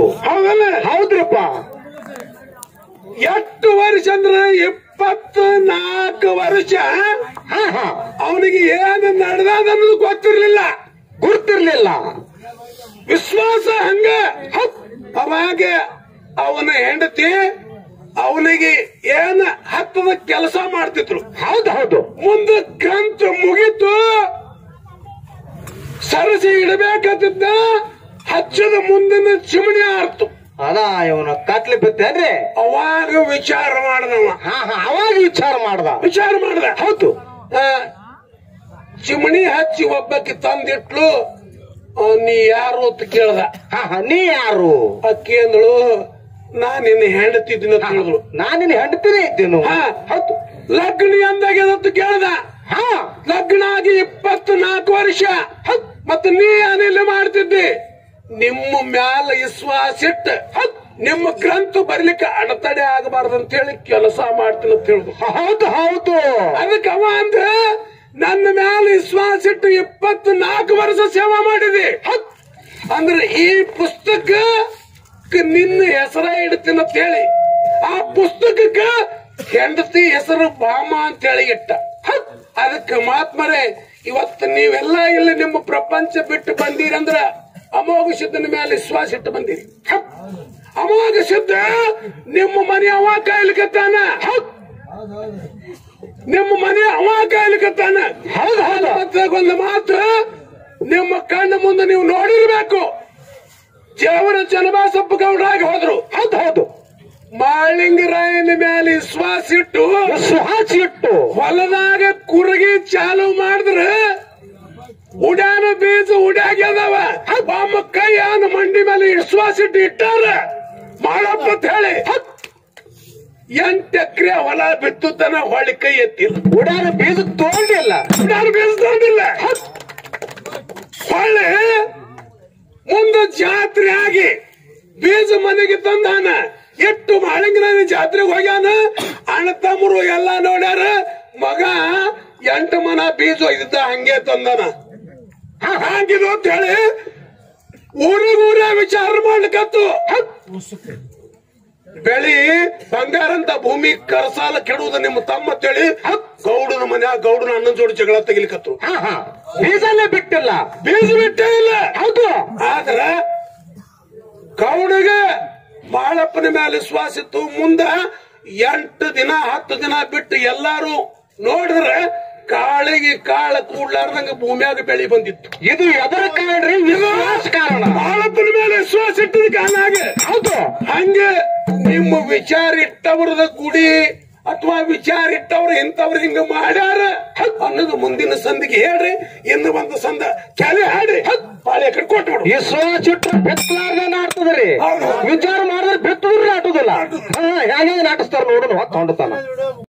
ಹೌದಲ್ಲ ಹೌದ್ರಪ್ಪ ಎಷ್ಟು ವರ್ಷ ಅಂದ್ರೆ ಇಪ್ಪತ್ತು ನಾಲ್ಕು ವರ್ಷ ಹಾ ಹಾ ಅವನಿಗೆ ಏನು ನಡೆದಾದ ಅನ್ನೋದು ಗೊತ್ತಿರ್ಲಿಲ್ಲ ಗುರ್ತಿರ್ಲಿಲ್ಲ ವಿಶ್ವಾಸ ಹಂಗ ಹೌದ್. ಅವಾಗ ಅವನ ಹೆಂಡತಿ ಅವನಿಗೆ ಏನ ಹತ್ತದ ಕೆಲಸ ಮಾಡ್ತಿದ್ರು ಹೌದು ಹೌದು ಮುಂದೆ ಗ್ರಂಥ ಮುಗಿತು ಸರಸಿ ಇಡಬೇಕಂತಿದ್ದ ಹಚ್ಚದ ಮುಂದಿನ ಚಿಮಣಿ ಆರ್ತು ಅದ ಇವನು ಕತ್ಲಿ ಬಿತ್ತೇನ್ರಿ ಅವಾಗ ವಿಚಾರ ಮಾಡ್ದವ ಹಾ ಹಾ ಅವಾಗ ವಿಚಾರ ಮಾಡ್ದ ವಿಚಾರ ಮಾಡ್ದ ಹೌದು ಆ, ಚಿಮಣಿ ಹಚ್ಚಿ ಒಬ್ಬಕ್ಕೆ ತಂದಿಟ್ಲು ಆ, ನೀ ಯಾರು ಅಂತ ಕೇಳ್ದ ಹಾ ಹಾ ನೀ ಯಾರು ಅಕ್ಕಿ ಅಂದಳು ನಾ ನಿನ್ನ ಹೆಂಡತಿದ್ದೀನಿ ಅಂತ ಹೇಳಿದ್ರು ನಾನಿನ ಹೆಂಡತಿನೇ ಇದ್ದೇನು ಹಾ. ಹೌದು ಲಗ್ನ ಎಂದಾಗ್ಯದಂತ ಕೇಳ್ದ ಹಾ ಲಗ್ನ ಆಗಿ ಇಪ್ಪತ್ತು ನಾಲ್ಕು ವರ್ಷ ಹತ್ ಮತ್ತೆ ನೀ ಏನಿಲ್ಲ ಮಾಡ್ತಿದ್ದಿ ನಿಮ್ಮ ಮ್ಯಾಲ ವಿಶ್ವಾಸ ಇಟ್ಟ ಹತ್ ನಿಮ್ಮ ಗ್ರಂಥ ಬರ್ಲಿಕ್ಕೆ ಅಡೆತಡೆ ಆಗಬಾರ್ದು ಅಂತ ಹೇಳಿ ಕೆಲಸ ಮಾಡ್ತೀನಿ ಅಂತ ಹೇಳಿದ್ರು ಹೌದು ಹೌದು ಅದಕ್ಕೆ ಅವ ಅಂದ ನನ್ನ ಮ್ಯಾಲ ವಿಶ್ವಾಸ ಇಟ್ಟು ಇಪ್ಪತ್ತು ನಾಲ್ಕು ವರ್ಷ ಸೇವಾ ಮಾಡಿದೆ ಹತ್ ಅಂದ್ರೆ ಈ ಪುಸ್ತಕ ನಿನ್ನ ಹೆಸರ ಇಡ್ತೀನಿ ಅಂತ ಹೇಳಿ ಆ ಪುಸ್ತಕಕ್ಕ ಹೆಂಡತಿ ಹೆಸರು ಬಾಮ ಅಂತ ಹೇಳಿ ಇಟ್ಟ ಹತ್ ಅದಕ್ಕೆ ಮಹಾತ್ಮರೇ ಇವತ್ತು ನೀವೆಲ್ಲ ಇಲ್ಲಿ ನಿಮ್ಮ ಪ್ರಪಂಚ ಬಿಟ್ಟು ಬಂದೀರಂದ್ರ ಅಮೋಘ ಸಿದ್ಧನ ಮೇಲೆ ವಿಶ್ವಾಸ ಇಟ್ಟು ಬಂದಿರಿ ಹತ್. ಅಮೋಘ ಸಿದ್ಧ ನಿಮ್ಮ ಮನೆ ಅವ ಕಾಯ್ಲಿಕತ್ತಾನ ಹತ್ ನಿಮ್ಮ ಮನೆ ಅವ ಕಾಯ್ಲಿಕತ್ತಾನ ಹೌದು ಹೌದು ಮತ್ತೆ ಒಂದು ಮಾತು ನಿಮ್ಮ ಕಣ್ಣು ಮುಂದೆ ನೀವು ನೋಡಿರ್ಬೇಕು ಜವರ ಚನ್ನಬಾಸಪ್ಪ ಗೌಡರಾಗಿ ಹೋದ್ರು ಹೌದು ಹೌದು ಮಾಳಿಂಗರಾಯನ ಮೇಲೆ ವಿಶ್ವಾಸ ಇಟ್ಟು ವಿಶ್ವಾಸ ಇಟ್ಟು ಹೊಲದಾಗ ಕುರಗಿ ಚಾಲು ಮಾಡಿದ್ರ ಉಡ್ಯಾನ ಬೀಜ ಉಡ್ಯಾಗ್ಯದವ ಬಾಮ ಕೈ ಅವನ ಮಂಡಿ ಮೇಲೆ ವಿಶ್ವಾಸ ಇಟ್ಟು ಇಟ್ಟಾರ ಮಾಡಪ್ಪ ಅಂತ ಹೇಳಿ ಎಂಟು ಎಕರೆ ಹೊಲ ಬಿತ್ತುತ್ತನ ಹೊಳಿ ಕೈ ಎತ್ತಿಲ್ಲ ಉಡಾನ ಬೀಜ ತಗೊಂಡಿಲ್ಲ ನಾನು ಬೀಳ್ಕೊಂಡಿಲ್ಲ ಹೊಳ್ಳೆ ಮುಂದೆ ಜಾತ್ರೆ ಆಗಿ ಬೀಜ ಮನೆಗೆ ತಂದಾನ ಎಷ್ಟು ಮಾಳಿಂಗನ ಜಾತ್ರೆಗೆ ಹೋಗ್ಯಾನ ಅಣ್ಣ ತಮ್ಮರು ಎಲ್ಲ ನೋಡ್ಯಾರ ಮಗ ಎಂಟು ಮನ ಬೀಜ ಒಯ್ದಿದ್ದ ಹಂಗೆ ತಂದಾನ ಹಂಗಿದು ಅಂತ ಹೇಳಿ ಊರಿಗೂರೇ ವಿಚಾರ ಮಾಡ್ಲಿಕ್ಕತ್ತು ಹತ್. ಬೆಳಿ ಬಂಗಾರ ಅಂತ ಭೂಮಿ ಕರಸಾಲ ಕೆಡುವುದು ನಿಮ್ಮ ತಮ್ಮ ಅಂತೇಳಿ ಹತ್ ಗೌಡನ ಮನ್ಯಾಗ ಗೌಡನ ಅಣ್ಣನ ಜೋಡಿ ಜಗಳ ತೆಗಿಲಿಕತ್ತು ಹಾ ಹಾ ಬೀಜನೇ ಬಿಟ್ಟಿಲ್ಲ ಬೀಜ ಬಿಟ್ಟೇ ಇಲ್ಲ ಹೌದು ಆದ್ರ ಗೌಡಗೆ ಬಾಳಪ್ಪನ ಮೇಲೆ ವಿಶ್ವಾಸ ಇತ್ತು ಮುಂದ ಎಂಟು ದಿನ ಹತ್ತು ದಿನ ಬಿಟ್ಟು ಎಲ್ಲಾರು ನೋಡಿದ್ರೆ ಕಾಳಿಗೆ ಕಾಳ ಕೂಡ್ಲಾರ್ದಂಗ ಭೂಮಿಯಾಗ ಬೆಳಿ ಬಂದಿತ್ತು ಇದು ಎದರ ಕಾರಣ ವಿಶ್ವಾಸ ಕಾರಣ ಬಾಳಪ್ಪನ ಮೇಲೆ ವಿಶ್ವಾಸ ಇಟ್ಟದ ಕಾರಣ ಹೌದು ಹಂಗೆ ನಿಮ್ಮ ವಿಚಾರ ಇಟ್ಟವ್ರದ ಗುಡಿ ಅಥವಾ ವಿಚಾರ ಇಟ್ಟವ್ರು ಇಂಥವ್ರು ಹಿಂಗ ಮಾಡ್ಯಾರ ಅನ್ನೋದು ಮುಂದಿನ ಸಂದಿಗೆ ಹೇಳ್ರಿ ಇನ್ನು ಒಂದು ಸಂದ ಕೆಲೆ ಹಾಡ್ರಿ ಪಾಳೆ ಕಡೆ ಕೊಟ್ಬಿಡು ವಿಶ್ವಾಸ ಇಟ್ಟು ಬೆತ್ತಲಾರ್ದ ನಾಡ್ತದ್ರಿ ಹೌದು. ವಿಚಾರ ಮಾಡಿದ್ರೆ ಬೆತ್ತದ್ರಿ ನಾಟುದಿಲ್ಲ ಹಾ ಹೇಗೆ ನಾಟಿಸ್ತಾರ ನೋಡೋಣ ಹೊತ್ತು ಹೊಂಡತಾನ